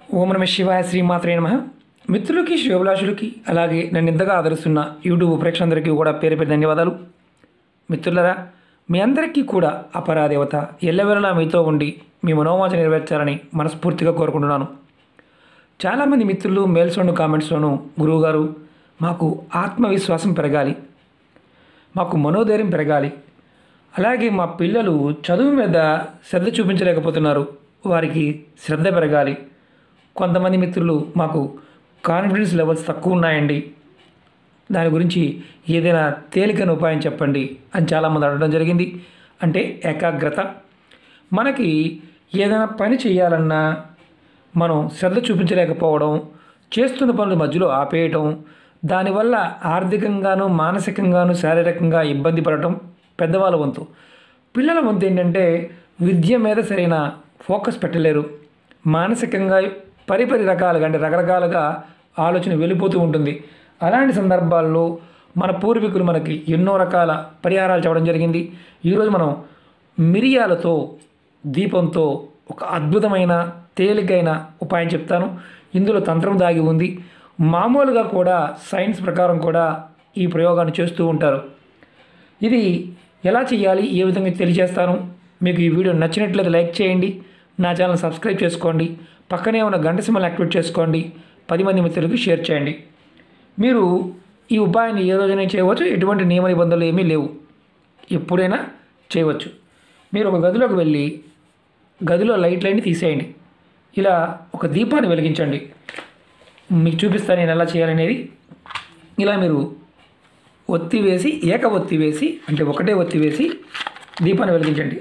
ఓం నమ శివాయ శ్రీమాత్రే నమ మిత్రులకి శివభిలాషులకి అలాగే నన్ను ఇంతగా ఆదరిస్తున్న యూట్యూబ్ ప్రేక్షకులందరికీ కూడా పేరు పేరు ధన్యవాదాలు మిత్రులరా మీ అందరికీ కూడా అపరాదేవత ఎల్లవేళలా మీతో ఉండి మీ మనోవాంఛ నెరవేర్చాలని మనస్ఫూర్తిగా కోరుకుంటున్నాను చాలామంది మిత్రులు మెయిల్స్లోను కామెంట్స్లోను గురువుగారు మాకు ఆత్మవిశ్వాసం పెరగాలి మాకు మనోధైర్యం పెరగాలి అలాగే మా పిల్లలు చదువు మీద శ్రద్ధ చూపించలేకపోతున్నారు వారికి శ్రద్ధ పెరగాలి కొంతమంది మిత్రులు మాకు కాన్ఫిడెన్స్ లెవెల్స్ తక్కువ ఉన్నాయండి దాని గురించి ఏదైనా తేలికైన ఉపాయం చెప్పండి అని చాలామంది అడగడం జరిగింది అంటే ఏకాగ్రత మనకి ఏదైనా పని చేయాలన్నా మనం శ్రద్ధ చూపించలేకపోవడం చేస్తున్న పనుల మధ్యలో ఆపేయటం దానివల్ల ఆర్థికంగాను మానసికంగాను శారీరకంగా ఇబ్బంది పడటం పెద్దవాళ్ళ వంతు పిల్లల వంతు ఏంటంటే విద్య మీద సరైన ఫోకస్ పెట్టలేరు మానసికంగా పరిపరి రకాలుగా అంటే రకరకాలుగా ఆలోచన వెళ్ళిపోతూ ఉంటుంది అలాంటి సందర్భాల్లో మన పూర్వీకులు మనకి ఎన్నో రకాల పరిహారాలు చెప్పడం జరిగింది ఈరోజు మనం మిరియాలతో దీపంతో ఒక అద్భుతమైన తేలికైన ఉపాయం చెప్తాను ఇందులో తంత్రం దాగి ఉంది మామూలుగా కూడా సైన్స్ ప్రకారం కూడా ఈ ప్రయోగాన్ని చేస్తూ ఉంటారు ఇది ఎలా చేయాలి ఏ విధంగా తెలియజేస్తాను మీకు ఈ వీడియో నచ్చినట్లయితే లైక్ చేయండి నా ఛానల్ సబ్స్క్రైబ్ చేసుకోండి పక్కనే ఉన్న గంట సింబల్ యాక్టివేట్ చేసుకోండి పది మంది మిత్రులకు షేర్ చేయండి మీరు ఈ ఉపాయాన్ని ఏ రోజైనా చేయవచ్చు ఎటువంటి నియమ నిబంధనలు ఏమీ లేవు ఎప్పుడైనా చేయవచ్చు మీరు ఒక గదిలోకి వెళ్ళి గదిలో లైట్లన్నీ తీసేయండి ఇలా ఒక దీపాన్ని వెలిగించండి మీకు చూపిస్తాను నేను ఎలా చేయాలనేది ఇలా మీరు ఒత్తి వేసి ఏక ఒత్తి వేసి అంటే ఒకటే ఒత్తి వేసి దీపాన్ని వెలిగించండి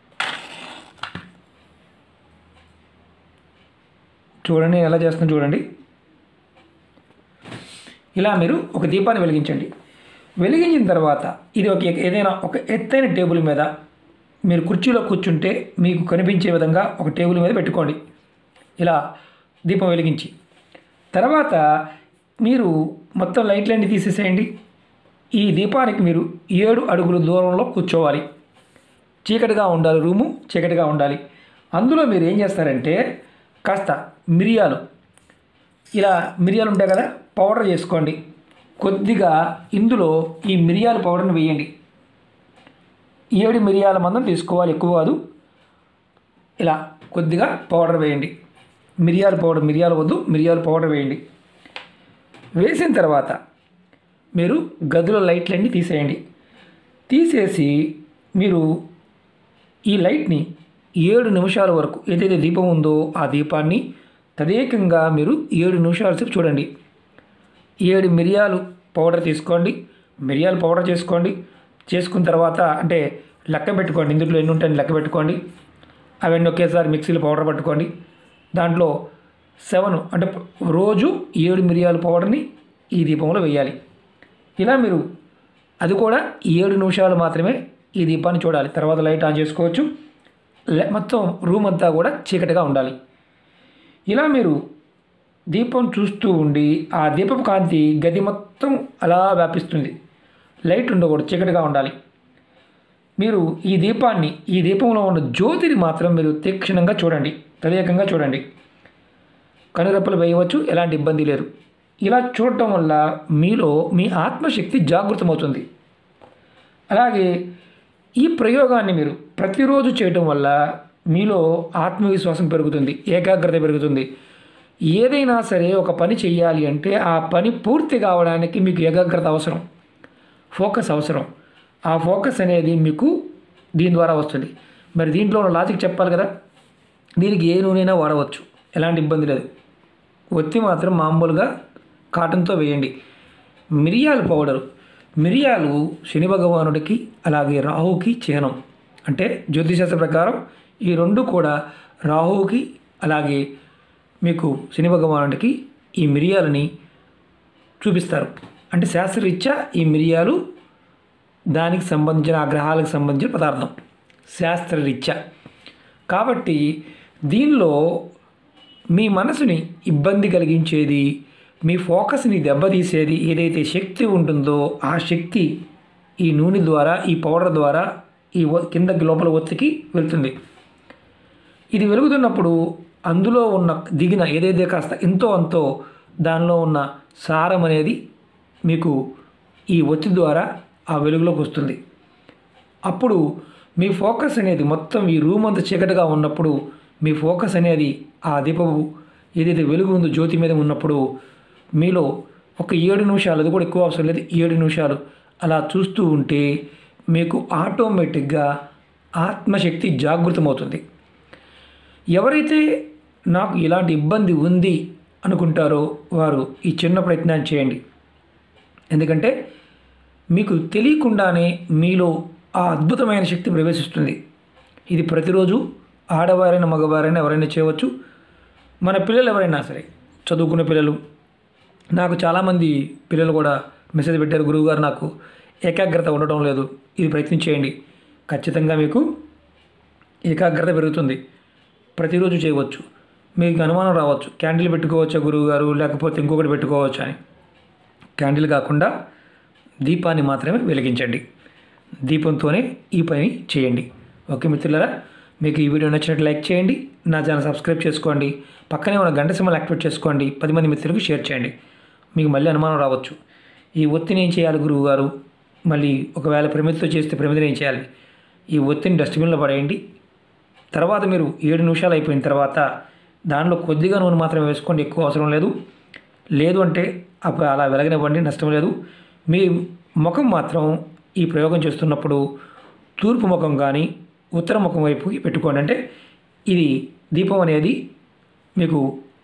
చూడండి ఎలా చేస్తాను చూడండి ఇలా మీరు ఒక దీపాన్ని వెలిగించండి వెలిగించిన తర్వాత ఇది ఒక ఏదైనా ఒక ఎత్తైన టేబుల్ మీద మీరు కుర్చీలో కూర్చుంటే మీకు కనిపించే విధంగా ఒక టేబుల్ మీద పెట్టుకోండి ఇలా దీపం వెలిగించి తర్వాత మీరు మొత్తం లైట్లన్నీ తీసేసేయండి ఈ దీపానికి మీరు ఏడు అడుగుల దూరంలో కూర్చోవాలి చీకటిగా ఉండాలి రూము చీకటిగా ఉండాలి అందులో మీరు ఏం చేస్తారంటే కాస్త మిరియాలు ఇలా మిరియాలు ఉంటాయి కదా పౌడర్ చేసుకోండి కొద్దిగా ఇందులో ఈ మిరియాల పౌడర్ని వేయండి ఏడు మిరియాల మందం తీసుకోవాలి ఎక్కువ కాదు ఇలా కొద్దిగా పౌడర్ వేయండి మిరియాల పౌడర్ మిరియాలు వద్దు మిరియాల పౌడర్ వేయండి వేసిన తర్వాత మీరు గదిలో లైట్లన్నీ తీసేయండి తీసేసి మీరు ఈ లైట్ని ఏడు నిమిషాల వరకు ఏదైతే దీపం ఉందో ఆ దీపాన్ని తదేకంగా మీరు ఏడు నిమిషాల సేపు చూడండి ఏడు మిరియాలు పౌడర్ తీసుకోండి మిరియాలు పౌడర్ చేసుకోండి చేసుకున్న తర్వాత అంటే లెక్క పెట్టుకోండి ఇందులో ఎన్ని ఉంటాయని లెక్క పెట్టుకోండి అవన్నీ ఒకేసారి మిక్సీలో పౌడర్ పట్టుకోండి దాంట్లో సెవెన్ అంటే రోజు ఏడు మిరియాల పౌడర్ని ఈ దీపంలో వేయాలి ఇలా మీరు అది కూడా ఏడు నిమిషాలు మాత్రమే ఈ దీపాన్ని చూడాలి తర్వాత లైట్ ఆన్ చేసుకోవచ్చు లే- మొత్తం రూమ్ అంతా కూడా చీకటిగా ఉండాలి ఇలా మీరు దీపం చూస్తూ ఉండి ఆ దీపపు కాంతి గది మొత్తం అలా వ్యాపిస్తుంది లైట్ ఉండకూడదు చీకటిగా ఉండాలి మీరు ఈ దీపాన్ని ఈ దీపంలో ఉన్న జ్యోతిని మాత్రం మీరు తీక్షణంగా చూడండి తదేకంగా చూడండి కనురెప్పలు వేయవచ్చు ఎలాంటి ఇబ్బంది లేదు ఇలా చూడటం వల్ల మీలో మీ ఆత్మశక్తి జాగృతమవుతుంది అలాగే ఈ ప్రయోగాన్ని మీరు ప్రతిరోజు చేయటం వల్ల మీలో ఆత్మవిశ్వాసం పెరుగుతుంది ఏకాగ్రత పెరుగుతుంది ఏదైనా సరే ఒక పని చేయాలి అంటే ఆ పని పూర్తి కావడానికి మీకు ఏకాగ్రత అవసరం ఫోకస్ అవసరం ఆ ఫోకస్ అనేది మీకు దీని ద్వారా వస్తుంది మరి దీంట్లో ఉన్న లాజిక్ చెప్పాలి కదా దీనికి ఏ నూనెైనా వాడవచ్చు ఎలాంటి ఇబ్బంది లేదు ఒత్తి మాత్రం మామూలుగా కాటన్తో వేయండి మిరియాల పౌడరు మిరియాలు శని భగవానుడికి అలాగే రాహుకి చిహ్నం అంటే జ్యోతిశాస్త్ర ప్రకారం ఈ రెండు కూడా రాహువుకి అలాగే మీకు శని భగవానుడికి ఈ మిరియాలని చూపిస్తారు అంటే శాస్త్రరీత్యా ఈ మిరియాలు దానికి సంబంధించిన ఆ గ్రహాలకు సంబంధించిన పదార్థం శాస్త్రరీత్యా కాబట్టి దీనిలో మీ మనసుని ఇబ్బంది కలిగించేది మీ ఫోకస్ని దెబ్బతీసేది ఏదైతే శక్తి ఉంటుందో ఆ శక్తి ఈ నూనె ద్వారా ఈ పౌడర్ ద్వారా ఈ ఒ- కిందకి లోపల ఒత్తికి వెళ్తుంది ఇది వెలుగుతున్నప్పుడు అందులో ఉన్న దిగిన ఏదైతే కాస్త ఎంతో అంతో దానిలో ఉన్న సారం అనేది మీకు ఈ ఒత్తి ద్వారా ఆ వెలుగులోకి వస్తుంది అప్పుడు మీ ఫోకస్ అనేది మొత్తం ఈ రూమ్ అంతా చీకటిగా ఉన్నప్పుడు మీ ఫోకస్ అనేది ఆ దీపపు ఏదైతే వెలుగు ఉందో జ్యోతి మీద ఉన్నప్పుడు మీలో ఒక ఏడు నిమిషాలు అది కూడా ఎక్కువ అవసరం లేదు ఏడు నిమిషాలు అలా చూస్తూ ఉంటే మీకు ఆటోమేటిక్గా ఆత్మశక్తి జాగృతమవుతుంది ఎవరైతే నాకు ఇలాంటి ఇబ్బంది ఉంది అనుకుంటారో వారు ఈ చిన్న ప్రయత్నాన్ని చేయండి ఎందుకంటే మీకు తెలియకుండానే మీలో ఆ అద్భుతమైన శక్తి ప్రవేశిస్తుంది ఇది ప్రతిరోజు ఆడవారైనా మగవారైనా ఎవరైనా చేయవచ్చు మన పిల్లలు ఎవరైనా సరే చదువుకునే పిల్లలు నాకు చాలామంది పిల్లలు కూడా మెసేజ్ పెట్టారు గురువుగారు నాకు ఏకాగ్రత ఉండటం లేదు ఇది ప్రయత్నం చేయండి ఖచ్చితంగా మీకు ఏకాగ్రత పెరుగుతుంది ప్రతిరోజు చేయవచ్చు మీకు అనుమానం రావచ్చు క్యాండిల్ పెట్టుకోవచ్చా గురువు గారు లేకపోతే ఇంకొకటి పెట్టుకోవచ్చా అని క్యాండిల్ కాకుండా దీపాన్ని మాత్రమే వెలిగించండి దీపంతోనే ఈ పని చేయండి ఓకే మిత్రులారా మీకు ఈ వీడియో నచ్చినట్టు లైక్ చేయండి నా ఛానల్ సబ్స్క్రైబ్ చేసుకోండి పక్కనే ఉన్న గంట సింబల్ యాక్టివేట్ చేసుకోండి పది మంది మిత్రులకు షేర్ చేయండి మీకు మళ్ళీ అనుమానం రావచ్చు ఈ ఒత్తిని ఏం చేయాలి గురువు గారు మళ్ళీ ఒకవేళ ప్రమిదతో చేస్తే ప్రమిదని ఏం చేయాలి ఈ ఒత్తిని డస్ట్బిన్లో పడేయండి తర్వాత మీరు ఏడు నిమిషాలు అయిపోయిన తర్వాత దానిలో కొద్దిగా నూనె మాత్రమే వేసుకోండి ఎక్కువ అవసరం లేదు లేదు అంటే అప్పుడు అలా వెలగనివ్వండి నష్టం లేదు మీ ముఖం మాత్రం ఈ ప్రయోగం చేస్తున్నప్పుడు తూర్పు ముఖం కానీ ఉత్తర ముఖం వైపుకి పెట్టుకోండి అంటే ఇది దీపం అనేది మీకు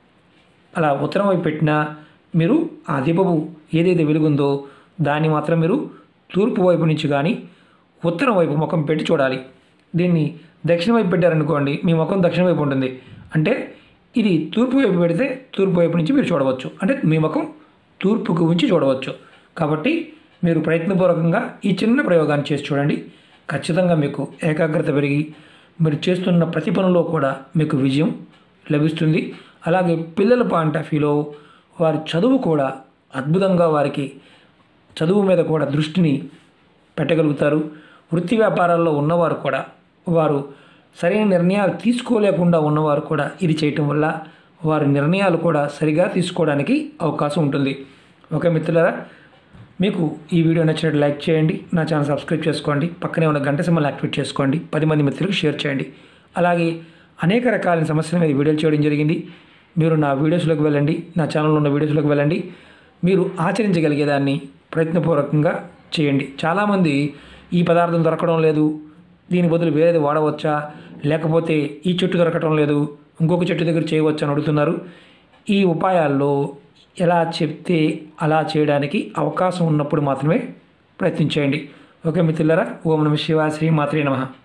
అలా ఉత్తరం వైపు పెట్టినా మీరు ఆ దీపపు ఏదైతే వెలుగుందో దాన్ని మాత్రం మీరు తూర్పు వైపు నుంచి కానీ ఉత్తరం వైపు ముఖం పెట్టి చూడాలి దీన్ని దక్షిణ వైపు పెట్టారనుకోండి మీ ముఖం దక్షిణ వైపు ఉంటుంది అంటే ఇది తూర్పు వైపు పెడితే తూర్పు వైపు నుంచి మీరు చూడవచ్చు అంటే మీ ముఖం తూర్పుకు ఉంచి చూడవచ్చు కాబట్టి మీరు ప్రయత్నపూర్వకంగా ఈ చిన్న ప్రయోగాన్ని చేసి చూడండి ఖచ్చితంగా మీకు ఏకాగ్రత పెరిగి మీరు చేస్తున్న ప్రతి పనిలో కూడా మీకు విజయం లభిస్తుంది అలాగే పిల్లల పాయింట్ ఆఫ్ వ్యూలో వారి చదువు కూడా అద్భుతంగా వారికి చదువు మీద కూడా దృష్టిని పెట్టగలుగుతారు వృత్తి వ్యాపారాల్లో ఉన్నవారు కూడా వారు సరైన నిర్ణయాలు తీసుకోలేకుండా ఉన్నవారు కూడా ఇది చేయటం వల్ల వారి నిర్ణయాలు కూడా సరిగా తీసుకోవడానికి అవకాశం ఉంటుంది ఓకే మిత్రులారా మీకు ఈ వీడియో నచ్చినట్టు లైక్ చేయండి నా ఛానల్ సబ్స్క్రైబ్ చేసుకోండి పక్కనే ఉన్న గంట సింబల్ యాక్టివేట్ చేసుకోండి పది మంది మిత్రులకు షేర్ చేయండి అలాగే అనేక రకాల సమస్యల మీద వీడియోలు చేయడం జరిగింది మీరు నా వీడియోస్లోకి వెళ్ళండి నా ఛానల్లో ఉన్న వీడియోస్లోకి వెళ్ళండి మీరు ఆచరించగలిగేదాన్ని ప్రయత్నపూర్వకంగా చేయండి చాలామంది ఈ పదార్థం దొరకడం లేదు దీని బదులు వేరేది వాడవచ్చా లేకపోతే ఈ చెట్టు దొరకటం లేదు ఇంకొక చెట్టు దగ్గర చేయవచ్చా అని అడుగుతున్నారు ఈ ఉపాయాల్లో ఎలా చెప్తే అలా చేయడానికి అవకాశం ఉన్నప్పుడు మాత్రమే ప్రయత్నించేయండి ఓకే మిత్రులారా ఓం నమ శివ శ్రీ మాత్రే నమః